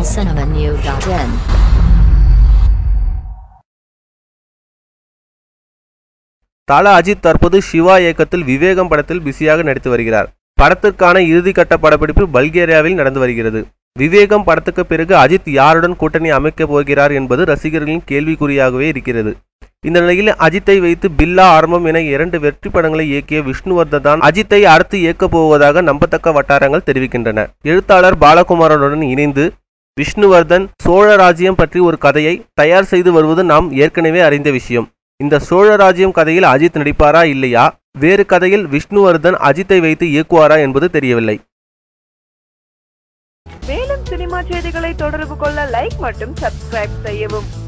tamilcinemanew.in தல அஜித் தற்போது சிவா இயக்கத்தில் விவேகம் படத்தில் பிஸியாக நடித்து வருகிறார் படத்திற்கான இறுதிக்கட்ட படப்பிடிப்பு பல்கேரியாவில் நடந்து வருகிறது விவேகம் படத்துக்கு பிறகு அஜித் யாருடன் கூட்டணி அமைக்கப் போகிறார் என்பது ரசிகர்களின் கேள்விக்குறியாகவே இருக்கிறது இந்த நிலையில் அஜித்தை வைத்து பில்லா ஆரம்பம் என இரண்டு வெற்றி படங்களை இயக்கிய விஷ்ணுவர்தன் தான் அஜித்தை அடுத்து இயக்கப் போவதாக நம்பத்தக்க வட்டாரங்கள் தெரிவிக்கின்றன எழுத்தாளர் பாலகுமாரனுடன் இணைந்து விஷ்ணுவர்தன் சோழ ராஜ்யம் பற்றி ஒரு கதையை தயார் செய்து வருவது நாம் ஏற்கனவே அறிந்த விஷயம் இந்த சோழராஜ்யம் கதையில் அஜித் நடிப்பாரா இல்லையா வேறு கதையில் விஷ்ணுவர்தன் அஜித்தை வைத்து இயக்குவாரா என்பது தெரியவில்லை மேலும் சினிமா செய்திகளை தொடர்பு கொள்ள லைக் மற்றும் சப்ஸ்கிரைப் செய்யவும்